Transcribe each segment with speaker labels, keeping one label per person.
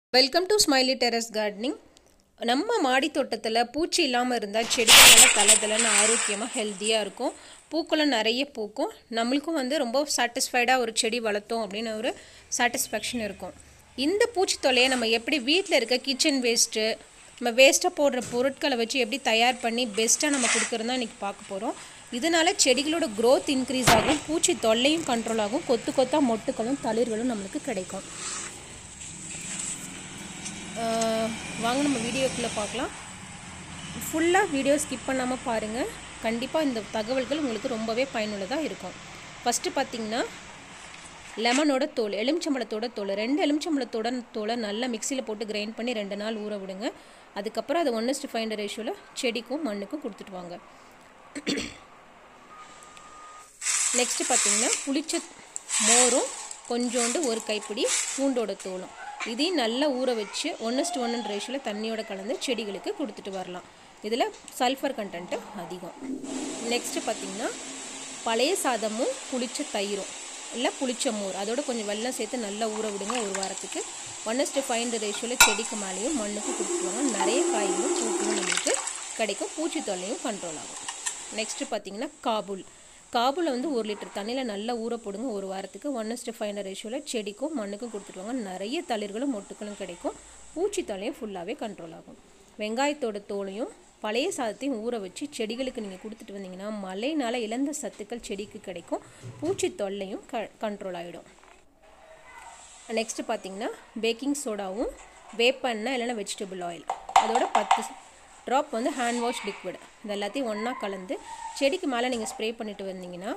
Speaker 1: welcome to smiley terrace gardening நம்ம மாடி தோட்டத்தில் பூச்சி இல்லாமல் இருந்தால் செடிகள் நல்லா தளதளன்னு ஆரோக்கியமாக ஹெல்த்தியாக இருக்கும் பூக்களும் நிறைய பூக்கும் நம்மளுக்கும் வந்து ரொம்ப சாட்டிஸ்ஃபைடாக ஒரு செடி வளர்த்தோம் அப்படின்னு ஒரு சாட்டிஸ்ஃபேக்ஷன் இருக்கும் இந்த பூச்சி தொல்லையை நம்ம எப்படி வீட்டில் இருக்க கிச்சன் வேஸ்ட்டு நம்ம வேஸ்ட்டாக போடுற பொருட்களை வச்சு எப்படி தயார் பண்ணி பெஸ்ட்டாக நம்ம கொடுக்குறது தான் இன்றைக்கி பார்க்க போகிறோம் இதனால செடிகளோட growth இன்க்ரீஸ் ஆகும் பூச்சி தொல்லையும் கண்ட்ரோல் ஆகும் கொத்து கொத்தாக மொட்டுக்களும் தளிர்களும் நம்மளுக்கு கிடைக்கும் ஆஹ் வாங்க நம்ம வீடியோக்குள்ளே பார்க்கலாம் ஃபுல்லாக வீடியோ ஸ்கிப் பண்ணாமல் பாருங்கள் கண்டிப்பாக இந்த தகவல்கள் உங்களுக்கு ரொம்பவே பயனுள்ளதாக இருக்கும் ஃபஸ்ட்டு பார்த்தீங்கன்னா லெமனோட தோல் எலுமிச்சம்பழத்தோட தோல் ரெண்டு எலுமிச்சம்பழத்தோட தோலை நல்லா மிக்சியில் போட்டு கிரைண்ட் பண்ணி ரெண்டு நாள் ஊற விடுங்க அதுக்கப்புறம் அதை ஒன் இஸ்டு ஃபைவ் ரேஷியோவில் செடிக்கும் மண்ணுக்கும் கொடுத்துட்டு வாங்க நெக்ஸ்ட்டு பார்த்தீங்கன்னா புளிச்ச மோரும் கொஞ்சோண்டு ஒரு கைப்பிடி பூண்டோட தோலும் இதையும் நல்லா ஊற வச்சு ஒன்று ஒன்று ரேஷியோவில் தண்ணியோட கலந்து செடிகளுக்கு கொடுத்துட்டு வரலாம் இதில் சல்ஃபர் கண்டென்ட்டு அதிகம் நெக்ஸ்ட்டு பார்த்தீங்கன்னா பழைய சாதமும் புளிச்ச தயிரும் இல்லை புளிச்ச மோர் அதோட கொஞ்சம் வெல்லம் சேர்த்து நல்லா ஊற விடுங்க ஒரு வாரத்துக்கு ஒன் இஸ்டு ஃபைவ் ரேஷியோவில் செடிக்கு மேலேயும் மண்ணுக்கு கொடுத்துருவாங்க நிறைய காய்களும் பூக்களும் நம்மளுக்கு கிடைக்கும் பூச்சி தொல்லையும் கண்ட்ரோல் ஆகும் நெக்ஸ்ட்டு பார்த்தீங்கன்னா காபூல் காபூலை வந்து ஒரு லிட்டர் தண்ணியில் நல்லா ஊற போடுங்க ஒரு வாரத்துக்கு ஒன் இஸ்டு ஃபைவ் ரேஷியோவில் செடிக்கும் மண்ணுக்கும் கொடுத்துருவாங்க நிறைய தளிர்களும் மொட்டுக்களும் கிடைக்கும் பூச்சி தொல்லையும் ஃபுல்லாகவே கண்ட்ரோல் ஆகும் வெங்காயத்தோட தோலையும் பழைய சாதத்தையும் ஊற வச்சு செடிகளுக்கு நீங்கள் கொடுத்துட்டு வந்தீங்கன்னா மழையினால் இழந்த சத்துக்கள் செடிக்கு கிடைக்கும் பூச்சி தொல்லையும் க கண்ட்ரோல் ஆகிடும் நெக்ஸ்ட்டு பார்த்தீங்கன்னா பேக்கிங் சோடாவும் வேப்பெண்ணெய் இல்லைன்னா வெஜிடபிள் ஆயில் அதோட பத்து ட்ராப் வந்து ஹேண்ட் வாஷ் லிக்விட் இது எல்லாத்தையும் ஒன்றா கலந்து செடிக்கு மேலே நீங்கள் ஸ்ப்ரே பண்ணிட்டு வந்தீங்கன்னா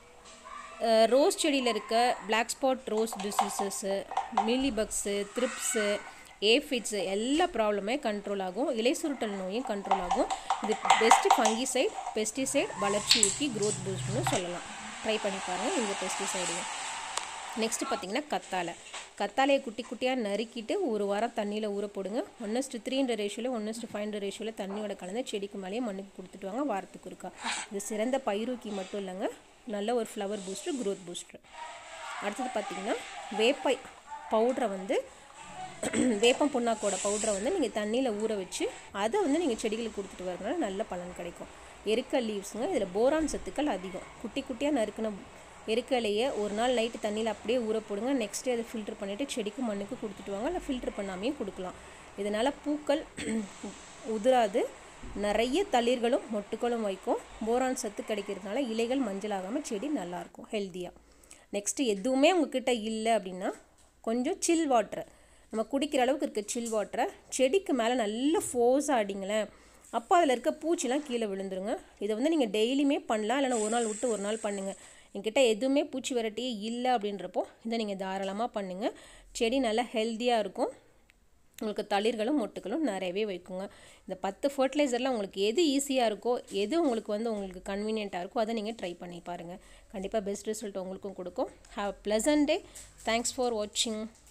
Speaker 1: ரோஸ் செடியில் இருக்க black spot rose diseases mealybugs thrips aphids எல்லா ப்ராப்ளமே கண்ட்ரோல் ஆகும் இலை சுருட்டல் நோயும் கண்ட்ரோல் ஆகும் இது பெஸ்ட்டு ஃபங்கிசைட் பெஸ்டிசைட் வளர்ச்சி ஊக்கி க்ரோத் பூஸ்ட்னு சொல்லலாம் ட்ரை பண்ணி பாருங்கள் இந்த பெஸ்டிசைடையும் நெக்ஸ்ட்டு பார்த்தீங்கன்னா கத்தாழை கத்தாழையை குட்டி குட்டியாக நறுக்கிட்டு ஒரு வாரம் தண்ணியில் ஊற போடுங்க ஒன்னஸ்ட்டு த்ரீன்ற ரேஷியோவில் ஒன்னஸ்ட்டு ஃபைவ் ரேஷியோவில் தண்ணியோட கலந்து செடிக்கு மேலேயே மண்ணுக்கு கொடுத்துட்டு வாங்க வாரத்துக்கு இருக்கா இது சிறந்த பயிரூக்கி மட்டும் இல்லைங்க நல்ல ஒரு ஃப்ளவர் பூஸ்டர் க்ரோத் பூஸ்டர் அடுத்தது பார்த்தீங்கன்னா வேப்பை பவுட்ரை வந்து வேப்பம் புண்ணாக்கோட பவுடரை வந்து நீங்கள் தண்ணியில் ஊற வச்சு அதை வந்து நீங்கள் செடிகளுக்கு கொடுத்துட்டு வரதுனால நல்ல பலன் கிடைக்கும் எருக்க லீவ்ஸுங்க இதில் போரான் சத்துக்கள் அதிகம் குட்டி குட்டியாக நறுக்கின எருக்கலையை ஒரு நாள் நைட்டு தண்ணியில் அப்படியே ஊற போடுங்க நெக்ஸ்ட் டே அதை ஃபில்டர் பண்ணிவிட்டு செடிக்கு மண்ணுக்கு கொடுத்துட்டு வாங்க இல்லை ஃபில்டர் பண்ணாமையும் கொடுக்கலாம் இதனால் பூக்கள் உதிராது நிறைய தளிர்களும் மொட்டுக்களும் வைக்கும் போரான் சத்து கிடைக்கிறதுனால இலைகள் மஞ்சள் ஆகாமல் செடி நல்லாயிருக்கும் ஹெல்த்தியாக நெக்ஸ்ட்டு எதுவுமே உங்ககிட்ட இல்லை அப்படின்னா கொஞ்சம் சில் வாட்டர் நம்ம குடிக்கிற அளவுக்கு இருக்க சில் வாட்டரை செடிக்கு மேலே நல்ல ஃபோர்ஸாக அடிங்களேன் அப்போ அதில் இருக்க பூச்சிலாம் கீழே விழுந்துருங்க இதை வந்து நீங்கள் டெய்லியுமே பண்ணலாம் இல்லைன்னா ஒரு நாள் விட்டு ஒரு நாள் பண்ணுங்கள் என்கிட்ட எதுவுமே பூச்சி வெரைட்டியே இல்லை அப்படின்றப்போ இதை நீங்கள் தாராளமாக பண்ணுங்கள் செடி நல்லா ஹெல்த்தியாக இருக்கும் உங்களுக்கு தளிர்களும் மொட்டுகளும் நிறையவே வைக்குங்க இந்த பத்து ஃபர்டிலைசரில் உங்களுக்கு எது ஈஸியாக இருக்கோ எது உங்களுக்கு வந்து உங்களுக்கு கன்வீனியண்ட்டாக இருக்கோ அதை நீங்கள் ட்ரை பண்ணி பாருங்கள் கண்டிப்பாக பெஸ்ட் ரிசல்ட் உங்களுக்கும் கொடுக்கும் have pleasant day thanks for வாட்சிங்